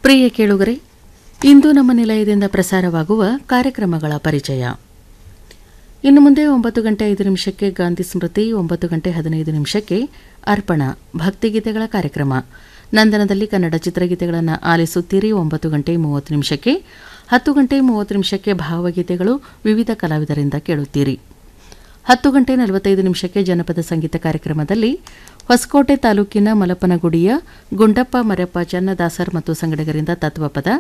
ಪ್ರಿಯ ಕೇಳುಗರೆ ಇಂದು ನಮ್ಮ ನಿಲಯದಿಂದ ಪ್ರಸಾರವಾಗುವ ಕಾರ್ಯಕ್ರಮಗಳ ಪರಿಚಯ ಇನ್ನು ಮುಂದೆ ಒಂಬತ್ತು ಗಂಟೆ ಐದು ನಿಮಿಷಕ್ಕೆ ಗಾಂಧಿ ಸ್ಮೃತಿ ಒಂಬತ್ತು ಗಂಟೆ ಹದಿನೈದು ನಿಮಿಷಕ್ಕೆ ಅರ್ಪಣ ಭಕ್ತಿಗೀತೆಗಳ ಕಾರ್ಯಕ್ರಮ ನಂದನದಲ್ಲಿ ಕನ್ನಡ ಚಿತ್ರಗೀತೆಗಳನ್ನು ಆಲಿಸುತ್ತೀರಿ ಒಂಬತ್ತು ಗಂಟೆ ಮೂವತ್ತು ನಿಮಿಷಕ್ಕೆ ಹತ್ತು ಗಂಟೆ ಮೂವತ್ತು ನಿಮಿಷಕ್ಕೆ ಭಾವಗೀತೆಗಳು ವಿವಿಧ ಕಲಾವಿದರಿಂದ ಕೇಳುತ್ತೀರಿ ಹತ್ತು ಗಂಟೆ ನಲವತ್ತೈದು ನಿಮಿಷಕ್ಕೆ ಜನಪದ ಸಂಗೀತ ಕಾರ್ಯಕ್ರಮದಲ್ಲಿ ಹೊಸಕೋಟೆ ತಾಲೂಕಿನ ಮಲಪನಗುಡಿಯ ಗುಂಡಪ್ಪ ಮರಪ್ಪ ಚನ್ನದಾಸರ್ ಮತ್ತು ಸಂಗಡಿಗರಿಂದ ತತ್ವಪದ